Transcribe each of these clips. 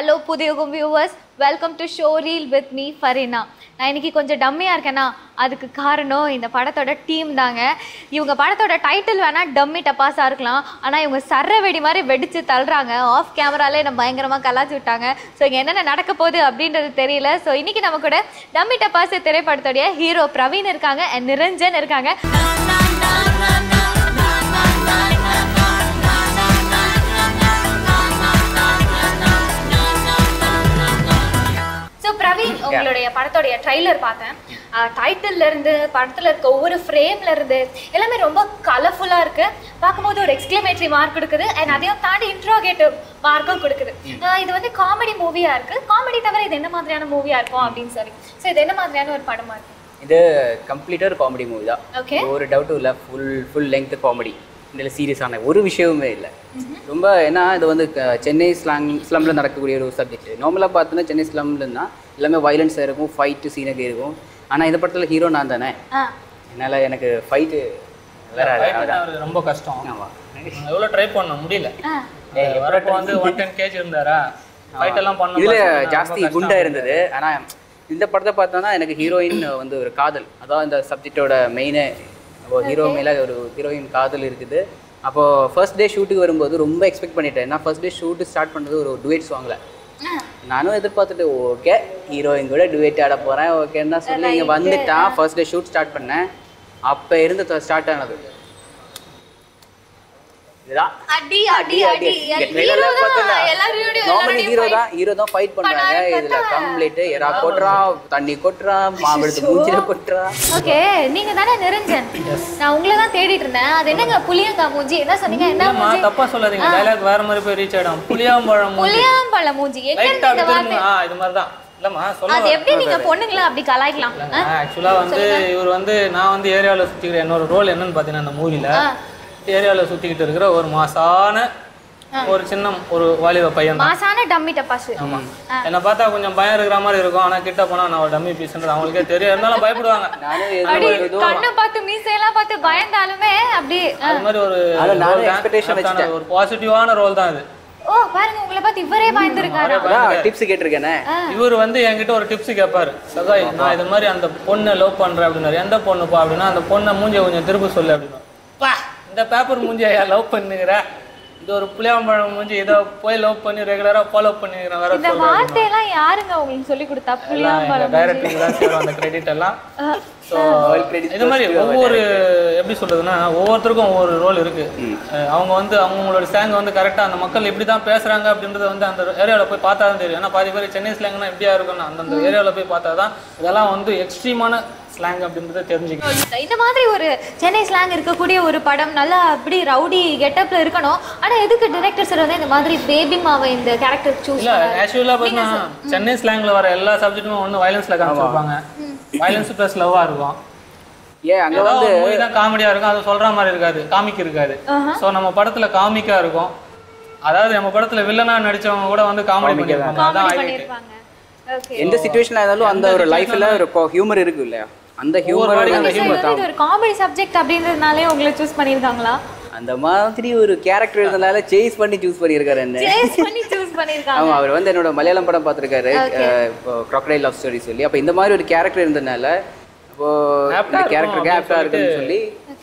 Hello Puthuyugam viewers welcome to show reel with me Fareena நான் இன்னைக்கு கொஞ்சம் டம்மியாக இருக்கேன்னா அதுக்கு காரணம் இந்த படத்தோட டீம் தாங்க இவங்க படத்தோட டைட்டில் வேணால் டம்மி டப்பாஸாக இருக்கலாம் ஆனால் இவங்க சர்ற வெடி மாதிரி வெடிச்சு தள்ளுறாங்க ஆஃப் கேமராலே நம்ம பயங்கரமாக கலாச்சி விட்டாங்க ஸோ இங்கே என்னென்ன நடக்க போகுது அப்படின்றது தெரியல ஸோ இன்னைக்கு நம்ம கூட டம்மி டப்பாஸ் திரைப்படத்தோடைய ஹீரோ பிரவீன் இருக்காங்க and நிரஞ்சன் இருக்காங்க ஸோ பிரவீன் உங்களுடைய படத்தோடைய ட்ரைலர் பார்த்தேன் டைட்டில்ல இருந்து படத்துல இருக்க ஒவ்வொரு ஃப்ரேம்ல இருந்து எல்லாமே ரொம்ப கலர்ஃபுல்லா இருக்கு பார்க்கும்போது ஒரு எக்ஸ்கிளமேட்டரி மார்க் கொடுக்குது அண்ட் அதையும் தாண்டி இன்ட்ரோகேட்டிவ் மார்க்கும் கொடுக்குது ஆஹ் இது வந்து காமெடி மூவியா இருக்கு காமெடி தவிர இது என்ன மாதிரியான மூவியா இருக்கும் அப்படின்னு சொல்லி ஸோ இது என்ன மாதிரியான ஒரு படமா இருக்கு இது கம்ப்ளீட்டாக ஒரு காமெடி மூவி தான் ஓகே ஒரு டவுட்டும் இல்லை ஃபுல் ஃபுல் லெங்க் காமெடி இதில் சீரியஸான ஒரு விஷயமுமே இல்லை ரொம்ப ஏன்னா இது வந்து க- சென்னை ஸ்லாங் ஸ்லம்ல நடக்கக்கூடிய ஒரு சப்ஜெக்ட் நார்மலாக பார்த்தோன்னா சென்னை ஸ்லம்லன்னா எல்லாமே வயலன்ஸாக இருக்கும் ஃபைட்டு சீனரி இருக்கும் ஆனால் இந்த படத்தில் ஹீரோ நான் தானே ஆ அதனால் எனக்கு ஃபைட்டு வேற அவருக்கு ரொம்ப கஷ்டம் ஆமாம் எவ்வளோ ட்ரை பண்ண முடியல ஆ வரப்போ வந்து ஒன் டென் கேஜ் இருந்தாரா ஃபைட் எல்லாம் பண்ண இதுல ஜாஸ்தி குண்டா இருந்தது ஆனா இந்த படத்தை பார்த்தோன்னா எனக்கு ஹீரோயின் வந்து ஒரு காதல் அதான் இந்த சப்ஜெக்டோட மெயினே ஹீரோ மேல ஒரு ஹீரோயின் காதல் இருக்குது அப்போ ஃபர்ஸ்ட் டே ஷூட்டுக்கு வரும்போது ரொம்ப எக்ஸ்பெக்ட் பண்ணிட்டேன் நான் ஃபர்ஸ்ட் டே ஷூட்டு ஸ்டார்ட் பண்ணது ஒரு டுவேட் சாங்ல நானும் எதிர்பார்த்துட்டு ஓகே ஹீரோயின் கூட டுவேட் ஆட போறேன் ஓகேன்னு தான் சொல்லி இங்க வந்துட்டான் ஃபர்ஸ்ட் டே ஷூட் ஸ்டார்ட் பண்ணேன் அப்ப இருந்து ஸ்டார்ட் ஆனது இதுதான் அடி அடி அடி இங்க trailer ல பார்த்தல. எல்லாரும் நார்மல் ஹீரோ தான் ஹீரோ தான் ஃபைட் பண்றாங்க இதுல கம்ப்ளீட் எரா கொட்டுறான் தண்ணி கொட்டுறான் மாம்பழத்து மூஞ்சில கொட்டுறான் ஓகே நீங்க தானே நிரஞ்சன் நான் உங்களை தான் தேடிட்டு இருந்தேன் அது என்னங்க புளியங்கா மூஞ்சி என்ன சொன்னீங்க என்ன இல்லம்மா மூஞ்சி தப்பா சொல்லாதீங்க டைலாக் வேற மாதிரி போய் ரீச் ஆயிடும் புளியாம்பழம் புளியாம்பழ மூஞ்சி எங்க லைட்டா இருந்து இந்த அப்படி வார்த்தை திரும்ப ஆ இது மாதிரி தான் இல்லம்மா சொல்ல அது எப்படி நீங்க பொண்ணுங்களா அப்படி கலாய்க்கலாம் ஆ? ஆக்சுவலா வந்து இவர் வந்து நான் வந்து ஏரியாவில் சுத்திக்கிற என்னோட ரோல் என்னன்னு பார்த்தீங்கன்னா அந்த மூவில ஆ. ஏரியாவில் சுத்திக்கிட்டு இருக்கிற ஒரு மாசான ஒரு சின்ன ஒரு வாலிப பையன் தான் மாசான டம்மி டப்பாசு என்னை பார்த்தா கொஞ்சம் பயம் இருக்கிற மாதிரி இருக்கும் ஆனா கிட்ட போனா நான் ஒரு டம்மி பீஸ்ன்றது அவங்களுக்கே தெரியும் இருந்தாலும் பயப்படுவாங்க நானும் அப்படி எதுவும் கண்ணு பார்த்து மீசையெல்லாம் பார்த்து பயந்தாலுமே அப்படி ஆ. அது மாதிரி ஒரு ஆனா நானும் role தான். expectation அதுக்கான வச்சுட்டேன். ஒரு பாசிட்டிவான ரோல் தான் இது ஓ பாருங்க உங்களை பார்த்து இவரே பயந்துருக்காரு அதான் டிப்ஸ் கேட்டிருக்கேனே இவர் வந்து என்கிட்ட ஒரு டிப்ஸ் கேட்பாரு சகாய் நான் இது மாதிரி அந்த பொண்ணை லவ் பண்றேன் அப்படின்னாரு எந்த பொண்ணுப்பா அப்படின்னா அந்த பொண்ணை மூஞ்சிய கொஞ்சம் திரும்ப சொல்லு அப்படின்னா பா இந்த பேப்பர் மூஞ்சியா லவ் பண்ணுகிற இது ஒரு புளியாம்பழம் மூஞ்சி இதை போய் லவ் பண்ணி ரெகுலரா ஃபாலோ பண்ணிக்கிறேன் வேற இந்த வார்த்தையெல்லாம் யாருங்க உங்களுக்கு சொல்லி கொடுத்தா புளியாம்பழம் டைரக்டர் தான் சேரும் அந்த கிரெடிட் எல்லாம் ஸோ All credits இது மாதிரி ஒவ்வொரு எப்படி சொல்றதுன்னா ஒவ்வொருத்தருக்கும் ஒவ்வொரு ரோல் இருக்கு அஹ் அவங்க வந்து அவங்களோட ஸ்லாங் வந்து கரெக்டாக அந்த மக்கள் இப்படி தான் பேசுறாங்க அப்படின்றத வந்து அந்த ஏரியாவில் போய் பார்த்தா தான் தெரியும் ஏன்னா பாதி பேர் சென்னை ஸ்லாங்னா எப்படியா இருக்கும்னு அந்தந்த ஏரியாவில் போய் பார்த்தா தான் இதெல்லாம் வந்து எக்ஸ்ட்ரீமான ஸ்லாங் அப்படின்றத தெரிஞ்சுக்கணும் இந்த மாதிரி ஒரு சென்னை ஸ்லாங் இருக்கக்கூடிய ஒரு படம் நல்லா அப்படி ரவுடி கெட்டப்ல இருக்கணும் ஆனா எதுக்கு டிரெக்டர் சார் வந்து இந்த மாதிரி பேபி மாவை இந்த கேரக்டர் சூஸ் இல்ல ஆக்சுவலாக பார்த்தீங்கன்னா சென்னை ஸ்லாங்ல வர எல்லா சப்ஜெக்ட்டுமே ஒன்று வயலன்ஸ்ல காமிச்சிருப்பாங்க வயலன்ஸ் ப்ளஸ் லவ்வா இருக்கும் ஏன் அங்க ஏதாவது ஒரு மூவி தான் காமெடியா இருக்கும் அது சொல்ற மாதிரி இருக்காது காமிக் இருக்காது சோ நம்ம படத்துல காமிக்கா இருக்கும் அதாவது நம்ம படத்துல வில்லனா நடிச்சவங்க கூட வந்து காமெடி பண்ணிருப்பாங்க அதான் highlight. பண்ணிருப்பாங்க ஓகே எந்த சுச்சுவேஷனா இருந்தாலும் அந்த ஒரு லைஃப்ல ஒரு ஹியூமர் இருக்கு இல்லையா அந்த ஹியூமர் அந்த ஹியூமர் இது ஒரு காமெடி சப்ஜெக்ட் அப்படின்றதுனாலே உங்களை சூஸ் பண்ணிருக்காங்களா அந்த மாதிரி ஒரு கேரக்டர் இருந்தனால சேஸ் பண்ணி சூஸ் பண்ணியிருக்காரு என்ன சேஸ் பண்ணி சூஸ் பண்ணிருக்காங்க ஆமா அவர் வந்து என்னோட மலையாளம் படம் பார்த்துருக்காரு இப்போ crocodile லவ் ஸ்டோரி சொல்லி அப்போ இந்த மாதிரி ஒரு கேரக்டர் இருந்தனால அப்போ இந்த கேரக்டர் ஆப்டா இருக்குன்னு சொல்லி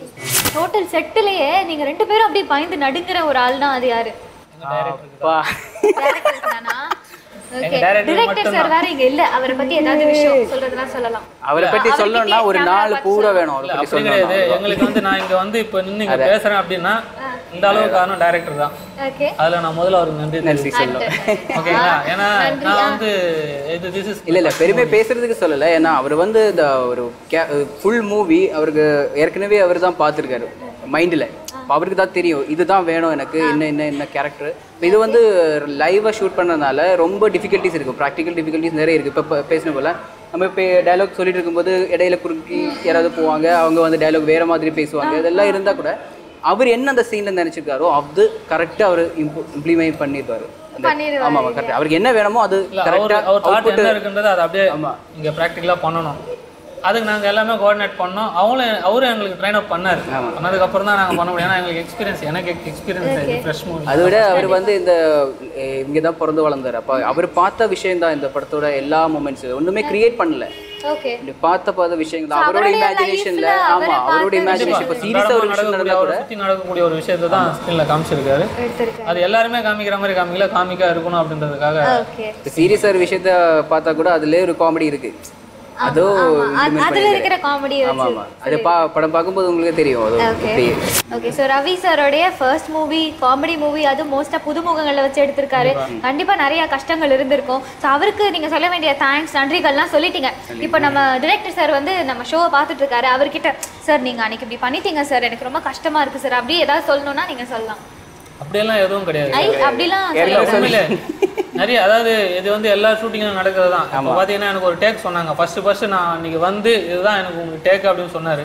டோட்டல் செட்டிலேயே நீங்க ரெண்டு பேரும் அப்படியே பயந்து நடுங்குற ஒரு ஆள் தான் அது யாரு அப்பா Director தானா ஓகே director டிரெக்டர் சார் வேற இங்க இல்ல அவரை பத்தி ஏதாவது விஷயம் சொல்றதுனா சொல்லலாம் அவரை பத்தி சொல்லணும்னா ஒரு நாள் பூரா வேணும் அவரை பத்தி அப்படி கிடையாது சொல்லணும் எங்களுக்கு வந்து நான் இங்க வந்து இப்ப நின்னு இங்க பேசுறேன் அப்படின்னா இந்த அளவுக்கு காரணம் டைரக்டர் தான் ஓகே அதுல நான் முதல்ல அவருக்கு நன்றி நன்றி சொல்லும் ஓகேங்களா ஏன்னா நான் வந்து இது திஸ் இஸ் இல்ல இல்ல பெருமை பேசுறதுக்கு சொல்லல ஏன்னா அவர் வந்து இந்த ஒரு ஃபுல் மூவி அவருக்கு ஏற்கனவே அவர் தான் பார்த்துருக்காரு மைண்டில் அவருக்கு தான் தெரியும் இதுதான் வேணும் எனக்கு என்ன என்ன என்ன கேரக்டர் இது வந்து லைவாக ஷூட் பண்ணதுனால ரொம்ப டிஃபிகல்ட்டிஸ் இருக்கும் ப்ராக்டிக்கல் டிஃபிகல்ட்டிஸ் நிறைய இருக்குது இப்போ பேசின போல நம்ம இப்போ டைலாக் சொல்லிட்டு இருக்கும்போது இடையில குறுக்கி யாராவது போவாங்க அவங்க வந்து டைலாக் வேற மாதிரி பேசுவாங்க இதெல்லாம் இருந்தால் கூட அவர் என்ன அந்த சீனில் நினச்சிருக்காரோ அது கரெக்டாக அவர் இம்ப்ளிமெண்ட் பண்ணியிருப்பாரு அந்த- பண்ணிடுவாரு ஆமா ஆமா கரெக்ட் அவருக்கு என்ன வேணுமோ அது அவர் கரெக்டாக அவர் தாட் என்ன இருக்குன்றது அதை அப்படியே இங்க ப்ராக்டிக்கலா பண்ணணும் அதுக்கு நாங்க எல்லாமே கோஆர்டினேட் பண்ணோம் அவங்களும் அவரும் எங்களுக்கு ட்ரைன் அப் பண்ணாரு பண்ணதுக்கு அப்புறம் தான் நாங்க பண்ண முடியும் ஏன்னா எங்களுக்கு எக்ஸ்பீரியன்ஸ் எனக்கு எக்ஸ்பீரியன்ஸ் ஆயிடுச்சு ஃப்ரெஷ் மூவி அதை விட அவர் வந்து இந்த இங்கே தான் பிறந்து வளர்ந்தார் அப்போ அவர் பார்த்த விஷயம் தான் இந்த படத்தோட எல்லா மூமெண்ட்ஸ் ஒன்றுமே கிரியேட் பண்ணல ஓகே இப்படி பார்த்த பார்த்த விஷயம் தான் அவரோட அவருடைய இமேஜினேஷன்ல lifeல ஆமா அவரை அவரோட பார்த்த இமேஜினேஷன் இப்போ சீரியஸாக ஒரு விஷயம் நடக்கக்கூடிய நடந்தா அவரை கூட சுத்தி நடக்கக்கூடிய ஒரு விஷயத்தை தான் ஸ்கிரீன்ல காமிச்சிருக்காரு எடுத்திருக்கேன் அது எல்லாருமே காமிக்கிற மாதிரி காமிக்கல காமிக்கா இருக்கணும் அப்படின்றதுக்காக ஓகே இப்போ சீரியஸாக ஒரு விஷயத்த பார்த்தா கூட அதுலயே ஒரு காமெடி இருக்கு அதோ implement அதுல பண்ணிருக்காரு. இருக்கிற காமெடி ஆமா ஆமா அது பா படம் பார்க்கும்போது உங்களுக்கு தெரியும் அது ஓகே இப்படி ஓகே ஸோ ரவி சாரோடைய ஃபர்ஸ்ட் மூவி காமெடி மூவி அது மோஸ்ட்டாக புதுமுகங்களை வச்சு எடுத்திருக்காரு கண்டிப்பா நிறைய கஷ்டங்கள் இருந்திருக்கும் ஸோ அவருக்கு நீங்க சொல்ல வேண்டிய தேங்க்ஸ் நன்றிகள்லாம் சொல்லிட்டீங்க இப்போ நம்ம டிரெக்டர் சார் வந்து நம்ம ஷோவை பார்த்துட்டு இருக்காரு அவர்கிட்ட சார் நீங்க அன்னைக்கு இப்படி பண்ணிட்டீங்க சார் எனக்கு ரொம்ப கஷ்டமா இருக்கு சார் அப்படி ஏதாவது சொல்லணும்னா நீங்க சொல்லலாம் அப்படியெல்லாம் எதுவும் கிடையாது ஐ அப்படிலாம் ஏற்கனவே சொல்ல உண்மையிலே நிறைய அதாவது இது வந்து எல்லா ஷூட்டிங்கும் நடக்கிறது தான் இப்போ பார்த்தீங்கன்னா எனக்கு ஒரு டேக் சொன்னாங்க ஃபர்ஸ்ட் ஃபர்ஸ்ட் நான் அன்னைக்கு வந்து இதுதான் எனக்கு உங்களுக்கு டேக் அப்படின்னு சொன்னாரு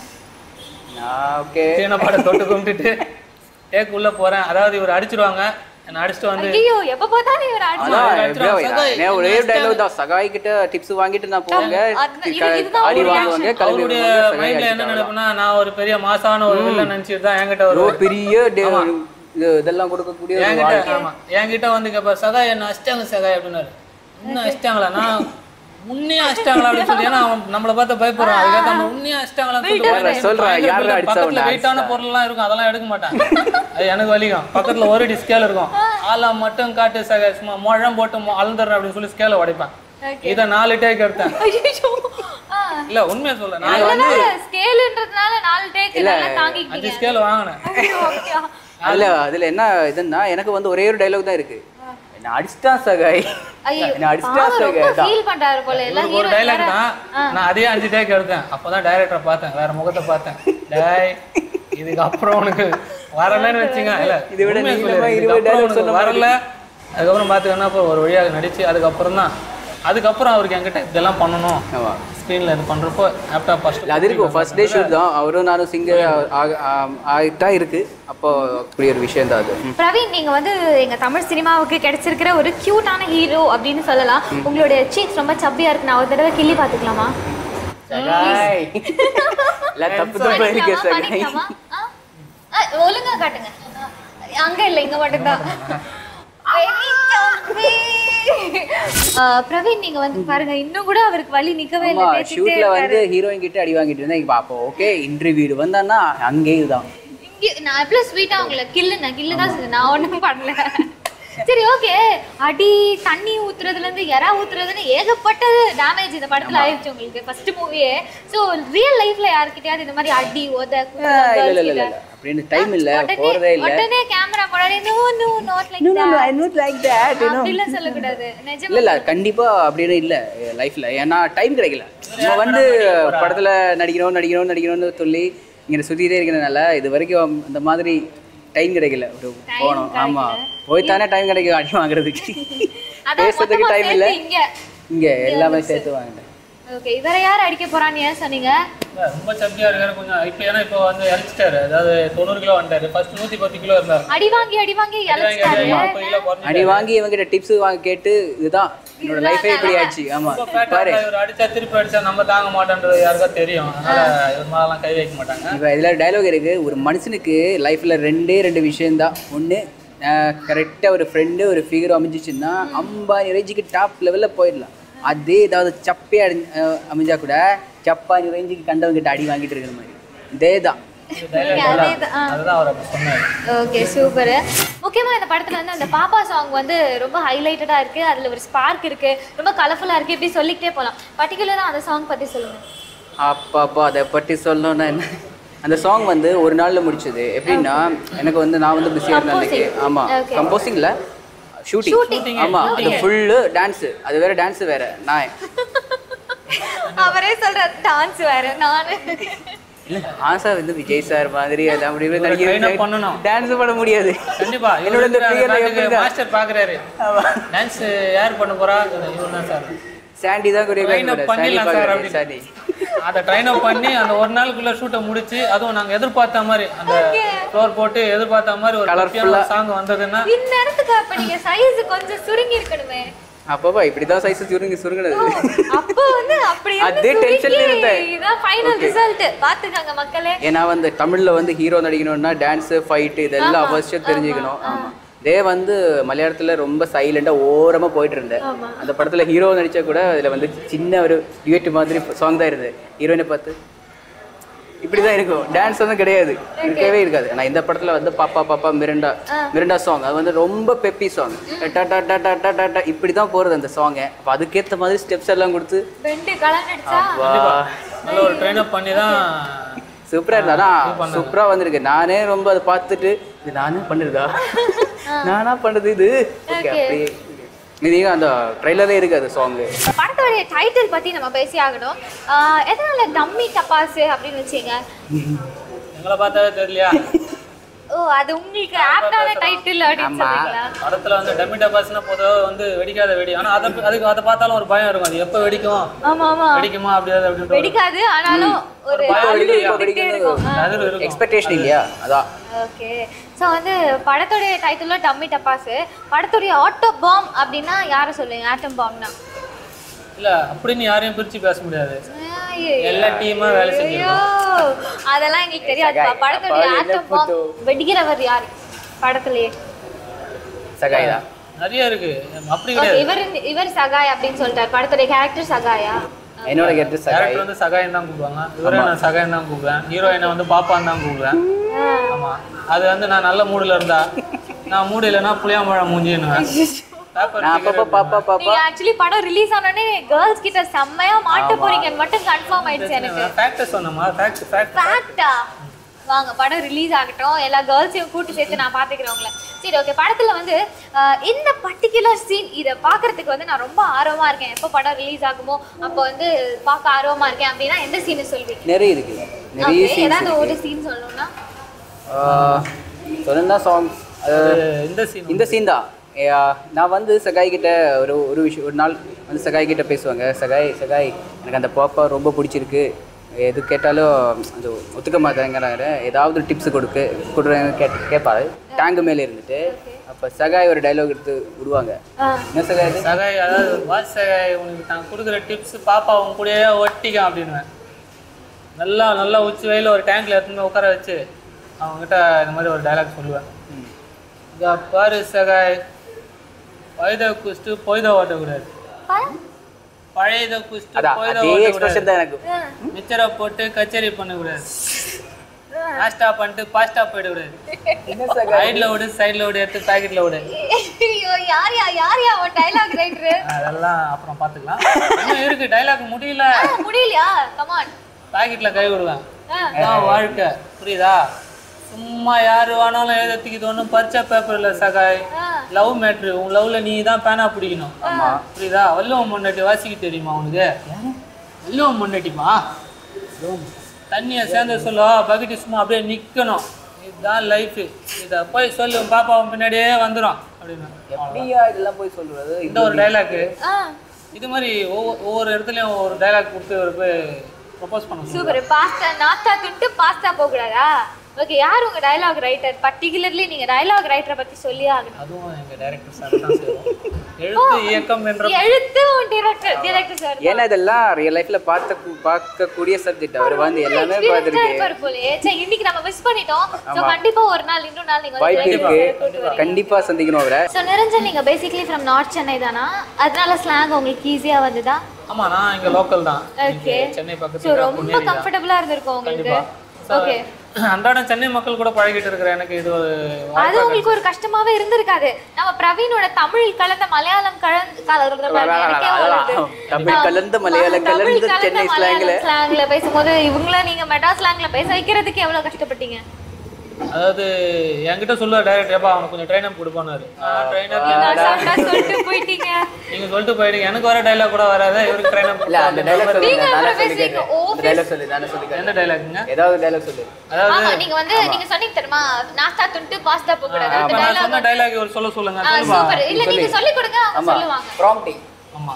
நான் ஓகே சீன பாட தொட்டு கும்பிட்டுட்டு டேக் உள்ள போறேன் அதாவது இவர் அடிச்சிருவாங்க என்னை அடிச்சுட்டு வந்து ஐயோ எப்ப பார்த்தாலும் இவர் அதான் அடிச்சிருவாங்க. எப்படியோ சகாய், நான் ஒரே டைலாக் தான் சகாய் கிட்ட டிப்ஸ் வாங்கிட்டு நான் போவாங்க அது- இது- இதுதான் ஆடி ஒரு வாங்குவாங்க கிளம்பி அவருடைய வருவாங்க, சகாய் மைண்ட்ல என்ன அடிச்சிட்டாங்க. நினைப்புனா நான் ஒரு பெரிய மாசான ஒரு வில்லன் நினைச்சிட்டு தான் என்கிட்ட ஒரு வருவாரு பெரிய டே- இது இதெல்லாம் கொடுக்கக்கூடிய ஒரு என்கிட்ட வாழ்க்கை. ஆமா என்கிட்ட வந்து கேப்பா சகாய் என்ன அஷ்டாங்க சகாய் அப்படின்னாரு இன்னும் அஷ்டாங்களா நான் முன்னையும் அஷ்டாங்களா அப்படின்னு சொல்லி ஏன்னா அவன் நம்மளை பார்த்து பயப்படுறான் அதுக்கேற்ற நம்ம உன்னையும் அஷ்டாங்களான்னு சொல்லிட்டு சொல்றேன், சொல்றேன், பயங்கர யாரா build-up. அடிச்சா பக்கத்துல உன்னை வெயிட்டான பொருள் எல்லாம் இருக்கும் அதெல்லாம் எடுக்க மாட்டேன் அது எனக்கு வலிக்கும் பக்கத்துல ஒரு அடி ஸ்கேல் இருக்கும் ஆளா மட்டும் காட்டு சகாய் சும்மா முழம் போட்டு மொ- அளந்துடுறேன் அப்படின்னு சொல்லி ஸ்கேலை உடைப்பேன் இதை நாலு டேக் எடுத்தேன் ஐயோ இல்ல உண்மையை சொல்ல நான் ஸ்கேலுன்றதுனால நாலு டேக் நல்லா அஞ்சு தாங்கிக்கிட்டீங்க ஸ்கேல் வாங்கினேன் ஓகே அதுல அதுல என்ன இதுன்னா எனக்கு வந்து ஒரே ஒரு டைலாக் தான் இருக்கு என்ன அடிச்சிட்டான் சகாய் ஐயோ என்ன அடிச்சிட்டான் பாவம் ரொம்ப சகாய் தான் ஃபீல் பண்றாரு போல எல்லாம் ஒரு ஹீரோ டைலாக் தான் நான் அதே அஞ்சு டேக் எடுத்தேன் அப்பதான் டைரக்டரை பார்த்தேன் வேற முகத்தை பார்த்தேன் டேய் இதுக்கு அப்புறம் உனக்கு வரலன்னு வச்சுங்க இல்ல இதை விட உண்மையை நீளமா சொல்லு, இருபது இதுக்கு அப்புறம் dialogue உனக்கு வரல அதுக்கப்புறம் பார்த்துக்கன்னா அப்புறம் ஒரு வழியாக நடிச்சு அதுக்கப்புறம் தான் அதுக்கப்புறம் அவருக்கு என்கிட்ட இதெல்லாம் பண்ணணும் ஆமா ஸ்க்ரீனில் இது பண்ணுறப்போ ஆப்டா ஃபர்ஸ்ட் இல்ல, அது இருக்கும் ஃபர்ஸ்ட் டே ஷூட் தான் அவரும் நானும் சிங்கர் ஆகிட்டா இருக்கு அப்போ அப்படி ஒரு விஷயம் தான் அது பிரவீன் நீங்க வந்து எங்க தமிழ் சினிமாவுக்கு கிடைச்சிருக்கிற ஒரு கியூட்டான ஹீரோ அப்படின்னு சொல்லலாம் உங்களுடைய சீக்ஸ் ரொம்ப சப்பியா இருக்கு நான் ஒரு தடவை கிள்ளி பாத்துக்கலாமா சகாய் இல்ல தப்பு தப்பு இருக்கு பண்ணிக்கலாமா? சகாய் பண்ணிக்கலாமா? ஆ? ஆ, ஒழுங்கா காட்டுங்க அங்க இல்ல இங்க மட்டும்தான் ஆ, பிரவீன் நீங்க வந்து பாருங்க இன்னும் கூட அவருக்கு வலி நிக்கவே இல்ல ஆமா பேசிக்கிட்டே ஷூட்ல இருக்காரு. வந்து ஹீரோயின் கிட்ட அடி வாங்கிட்டு இருந்தேன் இப்போ அப்போ ஓகே இன்டர்வியூ வந்தான்னா அங்கே இதுதான் இங்க நான் எவ்வளவு ஸ்வீட்டா உங்களை கில்லுனா கில்லு தான் செஞ்சேன் நான் ஒண்ணும் பண்ணல சரி ஓகே அடி தண்ணி ஊத்துறதுல இருந்து எறா ஊத்துறதுன்னு ஏகப்பட்டது டேமேஜ் இந்த படத்துல ஆயிடுச்சு உங்களுக்கு ஃபர்ஸ்ட் மூவியே சோ ரியல் லைஃப்ல யாருக்கிட்டயாவது இந்த மாதிரி அடி உத குத்து, இல்ல girls இல்ல இல்ல கிட்ட? இல்ல அப்படின்னு டைம் இல்ல உடனே போறதே இல்ல உடனே கேமரா முன்னாடி no no not like No, no, no, I not like that, you know. அப்படிலாம் சொல்லக்கூடாது நிஜமா இல்ல இல்ல கண்டிப்பா அப்படின்னு இல்ல லைஃப்ல ஏன்னா டைம் கிடைக்கல நம்ம வந்து படத்துல நடிக்கணும் நடிக்கணும் நடிக்கணும்னு சொல்லி இங்க சுத்திட்டே இருக்கிறதுனால இது வரைக்கும் இந்த மாதிரி டைம் கிடைக்கல ஒரு போனோம் ஆமா போய் தானே டைம் கிடைக்கும் அடி வாங்குறதுக்கு அதான் பேசுறதுக்கு மொத்தமா டைம் இல்ல சேர்த்து இங்க இங்க எல்லாமே சேர்த்து வாங்கிட்டேன் ஓகே இவரை யார் அடிக்க போறான்னு ஏன் சொன்னீங்க ரொம்ப சப்பியா இருக்காரு கொஞ்சம் இப்போ ஏன்னா இப்போ வந்து இறச்சிட்டாரு அதாவது தொண்ணூறு கிலோ வந்துட்டாரு ஃபர்ஸ்ட் நூத்தி பத்து கிலோ இருந்தாரு அடி வாங்கி அடி வாங்கி இழைச்சிட்டாரு முப்பது கிலோ குறைஞ்சி அடி வாங்கி இவங்கிட்ட டிப்ஸ் வாங்கி கேட்டு இதுதான் என்னோட லைஃபே இப்படி ஆச்சு ஆமா பாரு இவர் அடிச்சா திருப்பி அடிச்சா நம்ம தாங்க மாட்டோன்றது யாருக்கா தெரியும் அதனால இவர் மேலாம் கை வைக்க மாட்டாங்க இப்போ இதில் டைலாக் இருக்கு ஒரு மனுஷனுக்கு லைஃப்ல ரெண்டே ரெண்டு விஷயம்தான் ஒன்று கரெக்டாக ஒரு ஃப்ரெண்டு ஒரு ஃபிகர் அமைஞ்சிச்சுன்னா அம்பானி ரேஞ்சுக்கு டாப் லெவலில் போயிடலாம் அதே ஏதாவது சப்பே அடி அஹ் அமைஞ்சா கூட சப்பானி ரேஞ்சுக்கு கண்டவங்கிட்ட அடி வாங்கிட்டு இருக்கிற மாதிரி இதே தான் நீங்க அதேதான். ஆ. அதுதான் அவர் அப்படி சொன்னாரு ஓகே சூப்பர் முக்கியமா இந்த படத்துல வந்து அந்த பாப்பா சாங் வந்து ரொம்ப ஹைலைட்டடா இருக்கு அதுல ஒரு ஸ்பார்க் இருக்கு ரொம்ப கலர்ஃபுல்லா இருக்கு இப்படி சொல்லிக்கிட்டே போலாம் பர்டிகுலரா அந்த சாங் பத்தி சொல்லுங்க அப்பாப்பா அதை பற்றி சொல்லணும்னா என்ன அந்த சாங் வந்து ஒரு நாளில் முடிச்சது எப்படின்னா எனக்கு வந்து நான் வந்து பிஸியாக இருந்தேன் அன்னைக்கு ஆமாம் Okay. கம்போசிங்கில் ஷூட்டிங் ஆமாம் அது ஃபுல்லு டான்ஸு அது வேற டான்ஸு வேற நான் அவரே சொல்றாரு டான்ஸ் வேற நானு ஆசா வந்து விஜய் சார் மாதிரி அது அப்படி இப்படி train up பண்ணணும். நடிக்க டான்ஸ் பண்ண முடியாது கண்டிப்பா என்னோட இந்த figure ல இவரு எப்படிதான்? மாஸ்டர் பாக்குறாரு டான்ஸ் யார் பண்ண போறா இவன் தான் சார் சாண்டி தான் Train up கொரியோகிராஃபர் சாண்டி பண்ணிடலாம் சார் பார்க்குறாரு அப்படி. சாண்டி அதை ட்ரைன் அப் பண்ணி அந்த ஒரு நாளுக்குள்ள ஷூட்டை முடிச்சு அதுவும் நாங்க எதிர்பார்த்த மாதிரி அந்த ஃப்ளோர் போட்டு எதிர்பார்த்த மாதிரி ஒரு Colourful-ஆ. சாங் வந்ததுன்னா இந்த இடத்துக்கு அப்ப நீங்க சைஸ் கொஞ்சம் சுருங்கி இருக்கணுமே அப்பப்பா இப்படிதான் சைஸ் சுருங்கி சுருங்கினது அப்போ வந்து அப்படி இருந்து அதே tension ல சுருக்கி, இருந்தேன். இதான் ஃபைனல் ரிசல்ட் பாத்துக்கங்க மக்களே ஏன்னா வந்து தமிழ்ல வந்து ஹீரோ நடிக்கணும்னா டான்ஸ் ஃபைட் இதெல்லாம் அவசியம் தெரிஞ்சுக்கணும் ஆமா இதே வந்து மலையாளத்துல ரொம்ப சைலண்டா ஓரமா போயிட்டு இருந்தேன் அந்த படத்துல ஹீரோ நடிச்சா கூட அதுல வந்து சின்ன ஒரு டியூட் மாதிரி சாங் தான் இருந்தது ஹீரோயினை பார்த்து இப்படிதான் இருக்கும் டான்ஸ் வந்து கிடையாது இருக்கவே இருக்காது ஆனா இந்த படத்துல வந்து பாப்பா பாப்பா மிரண்டா மிரண்டா சாங் அது வந்து ரொம்ப பெப்பி சாங் இப்படி தான் போறது அந்த சாங்கை அப்போ அதுக்கேத்த மாதிரி ஸ்டெப்ஸ் எல்லாம் கொடுத்து ரெண்டு கலர் அடிச்சா வா நல்ல ஒரு ட்ரெயின் அப் பண்ணி தான் சூப்பரா இருந்தா சூப்பரா வந்திருக்கு நானே ரொம்ப அதை பார்த்துட்டு இது நானே பண்ணுறதா நானா பண்றது இது ஓகே அப்படியே நீங்க அந்த ட்ரைலரே இருக்கு அது சாங்கு படத்தோடைய டைட்டில் பத்தி நம்ம பேசி ஆகணும் ஆஹ் எதனால டம்மி டப்பாஸ் அப்படின்னு வச்சீங்க எங்களை பார்த்தாவே தெரியலையா ஓ அது உங்களுக்கு ஆப்டான டைட்டில் அப்படின்னு சொல்றீங்களா படத்துல வந்து டம்மி டப்பாஸ்னா பொதுவாக வந்து வெடிக்காத வெடி ஆனா அதை அதுக்கு அதை பார்த்தாலும் ஒரு பயம் இருக்கும் அது எப்போ வெடிக்கும் ஆமா ஆமா வெடிக்குமா அப்படியாது அப்படின்ற ஒரு வெடிக்காது ஆனாலும் ஒரு பயம் அதிர்வு இல்லையா? இருந்துகிட்டே இருக்கும் அதிர்வு இருக்கும் எக்ஸ்பெக்டேஷன் இல்லையா அதான் ஓகே ஸோ வந்து படத்துடைய டைட்டிலும் டம்மி டப்பாஸ் படத்துடைய ஆட்டோ பாம் அப்படின்னா யாரை சொல்லுங்க ஆட்டம் பாம்னா இல்ல அப்படின்னு யாரையும் பிரிச்சு பேச முடியாது எல்லா டீமா வேலை செஞ்சிருக்கோம் ஐயோ அதெல்லாம் எங்களுக்கு தெரியாதுப்பா படத்துடைய ஆட்டம் பாம் வெடிக்கிறவர் யாரு படத்துலயே சகாய் தான் நிறைய இருக்கு அப்படி ஓகே கிடையாது இவர் இவர் சகாய் அப்படின்னு சொல்லிட்டார் படத்துடைய கேரக்டர் சகாயா என்னோட கேட்டு சகாய் கேரக்டர் வந்து சகாயம் தான் கூப்பிடுவாங்க இவரே நான் சகாயம் தான் கூப்பிடுவேன் ஹீரோயினை வந்து பாப்பான்னு தான் கூப்பிடுவேன் ஆமா அது வந்து நான் நல்ல மூடுல இருந்தா நான் மூடு இல்லைன்னா புளியாம்பழம் மூஞ்சின்னுவேன் பேப்பர் நான் அப்பப்போ பாப்பா பாப்பா நீங்க ஆக்சுவலி படம் ரிலீஸ் ஆனோடனே கேர்ள்ஸ் கிட்ட செம்மையா மாட்ட போறீங்கன்னு மட்டும் கன்ஃபார்ம் ஆயிடுச்சு எனக்கு ஃபேக்டர் சொன்னமா ஃபேக்ட் ஃபேக்ட் ஃபேக்டா வாங்க படம் ரிலீஸ் ஆகட்டும் எல்லா கேர்ள்ஸையும் கூட்டு சேர்த்து நான் பார்த்துக்கிறேன் உங்களை சரி ஓகே படத்தில் வந்து ஆஹ், இந்த பர்டிகுலர் சீன் இதை பார்க்கறதுக்கு வந்து நான் ரொம்ப ஆர்வமாக இருக்கேன் எப்போ படம் ரிலீஸ் ஆகுமோ அப்போ வந்து பார்க்க ஆர்வமாக இருக்கேன் அப்படின்னா எந்த சீனை சொல்வீங்க நிறைய இருக்கு நிறைய Okay, சீன்ஸ் ஏதாவது ஒரு சீன் சொல்லணும்னா சொன்னா சாங்ஸ் இந்த சீன் இந்த சீன் தான் ஏ, நான் வந்து சகாய் கிட்ட ஒரு ஒரு விஷயம் ஒரு நாள் வந்து சகாய் கிட்ட பேசுவாங்க சகாய் சகாய் எனக்கு அந்த பாப்பா ரொம்ப பிடிச்சிருக்கு எது கேட்டாலும் அது ஒத்துக்க மாட்டாங்கிறாரு ஏதாவது டிப்ஸ் கொடுக்கு கொடுறாங்க கேட் கேட்பாரு டேங்கு மேலே இருந்துட்டு அப்போ சகாய் ஒரு டைலாக் எடுத்து விடுவாங்க என்ன சகாய் அது சகாய் அதாவது வாட்ச் சகாய் உனக்கு நான் கொடுக்குற டிப்ஸ் பாப்பா உன் கூடயே ஒட்டிக்கான் அப்படின்னுவேன் நல்லா நல்லா உச்சி வெயில ஒரு டேங்க்ல எடுத்துன்னு போய் உட்கார வச்சு அவங்ககிட்ட இந்த மாதிரி ஒரு டைலாக் சொல்லுவேன் இங்க பாரு சகாய் பழையத குஸ்ட்டு பொய்த ஓட்டக்கூடாது பழையத குஸ்ட்டு அதான் பொய்த அதே ஓட்டக்கூடாது எக்ஸ்பிரஷன் தான் எனக்கு மிச்சரை போட்டு கச்சேரி பண்ணக்கூடாது நாஸ்டா பண்ணிட்டு பாஸ்டா போயிடக்கூடாது என்ன சகாய் சைடில் விடு சைடில் விடு எடுத்து பாக்கெட்டில் விடு ஐயோ யார் யா யார் யா அவன் டைலாக் ரைட்டரு அதெல்லாம் அப்புறம் பார்த்துக்கலாம் இன்னும் இருக்கு டைலாக் முடியல முடியலையா கமான் பாக்கெட்ல கை விடுவேன் அதான் வாழ்க்கை புரியுதா சும்மா யாரு வேணாலும் எழுதத்துக்கு இது ஒன்றும் பரிச்சை பேப்பர் இல்லை சகாய் லவ் மேட்ரு உன் லவ்ல நீ தான் பேனா பிடிக்கணும் புரியுதா வல்லுவம் முன்னாடி வாசிக்க தெரியுமா உனக்கு வல்லுவம் முன்னாடிமா தண்ணியை சேர்ந்து சொல்ல பக்கெட்டு சும்மா அப்படியே நிற்கணும் இதுதான் லைஃபு இதை போய் சொல்லு உன் பாப்பா உன் பின்னாடியே வந்துடும் அப்படின்னு எப்படியா இதெல்லாம் போய் சொல்றது இந்த ஒரு டைலாக்கு ஆ இது மாதிரி ஒவ்வொரு ஒவ்வொரு இடத்துலையும் ஒவ்வொரு டைலாக் கொடுத்து ஒரு போய் ப்ரொபோஸ் பண்ண சொல்லுவாங்க. சூப்பர் பாஸ்தா நாஸ்தா துண்டு பாஸ்தா போக கூடாதா ஓகே யார் உங்க டயலாக் ரைட்டர் பர்டிகுலர்லி நீங்க டயலாக் ரைட்டரை பத்தி சொல்லி ஆகணும் அதுவும் எங்க டைரக்டர் சார் தான் செய்வோம் எழுத்து இயக்கம் என்ற எழுத்து டிரெக்டர் டிரெக்டர் சார் ஏன்னா இதெல்லாம் ரியல் லைஃப்ல பார்த்த பார்க்கக்கூடிய சப்ஜெக்ட் அவர் வந்து எல்லாமே பார்த்துருக்கு இருப்பாரு போலயே சரி இன்னைக்கு நம்ம மிஸ் பண்ணிட்டோம் சோ கண்டிப்பா ஒரு நாள் இன்னொரு நாள் நீங்க வாய்ப்பு வந்து இருக்கு கண்டிப்பா சந்திக்கணும் அவரை ஸோ நிரஞ்சன் நீங்க பேசிக்கலி ஃப்ரம் நார்த் சென்னை தானா அதனால ஸ்லாங் உங்களுக்கு ஈஸியா வந்துதா ஆமா நான் இங்க லோக்கல் தான் ஓகே இங்க சென்னை ஸோ பக்கத்துல ரொம்ப கம்ஃபர்டபுளா இருந்திருக்கும் உங்களுக்கு ஓகே அன்றாடம் சென்னை மக்கள் கூட பழகிட்டு இருக்கிற எனக்கு இது ஒரு அது உங்களுக்கு ஒரு கஷ்டமாவே இருந்திருக்காது நம்ம பிரவீனோட தமிழ் கலந்த மலையாளம் கலந்து கலந்து எனக்கே வருது. தமிழ் கலந்த மலையாளம் தமிழ் கலந்த கலந்த சென்னை மலையாளம் ஸ்லாங்ல ஸ்லாங்ல பேசும்போது இவங்கள நீங்க மெட்ரா ஸ்லாங்ல பேச வைக்கிறதுக்கு எவ்வளவு கஷ்டப்பட்டீங்க அதாவது என்கிட்ட சொல்லுவ டைரக்டர் ஏப்பா அவனுக்கு கொஞ்சம் ட்ரைனப் கொடுப்பானாரு ட்ரைனர் நான் சாப்பிட்டா சொல்லிட்டு போயிட்டீங்க நீங்க சொல்லிட்டு போயிடுங்க எனக்கு வர டைலாக் கூட வராது இவருக்கு ட்ரைனப் இல்ல அந்த டைலாக் சொல்லி நீங்க நானே அப்புறம் சொல்லி பேசுறீங்க. கேட்கிறேன் ஓ, அந்த டைலாக் சொல்லி நானே சொல்லி கேட்கிறேன் எந்த டைலாக்ங்க ஏதாவது டைலாக் சொல்லு அதாவது ஆமா நீங்க வந்து நீங்க சொன்னீங்க தெரியுமா நாஸ்தா துண்டு பாஸ்தா போக கூடாது அந்த அப்ப நான் dialogue சொன்ன டைலாக் ஒரு சொல்ல சொல்லுங்க சொல்லுப்பா சூப்பர் இல்ல நீங்க சொல்லி கொடுங்க அவங்க ஆமா சொல்லுவாங்க ப்ராம்ப்டிங் ஆமா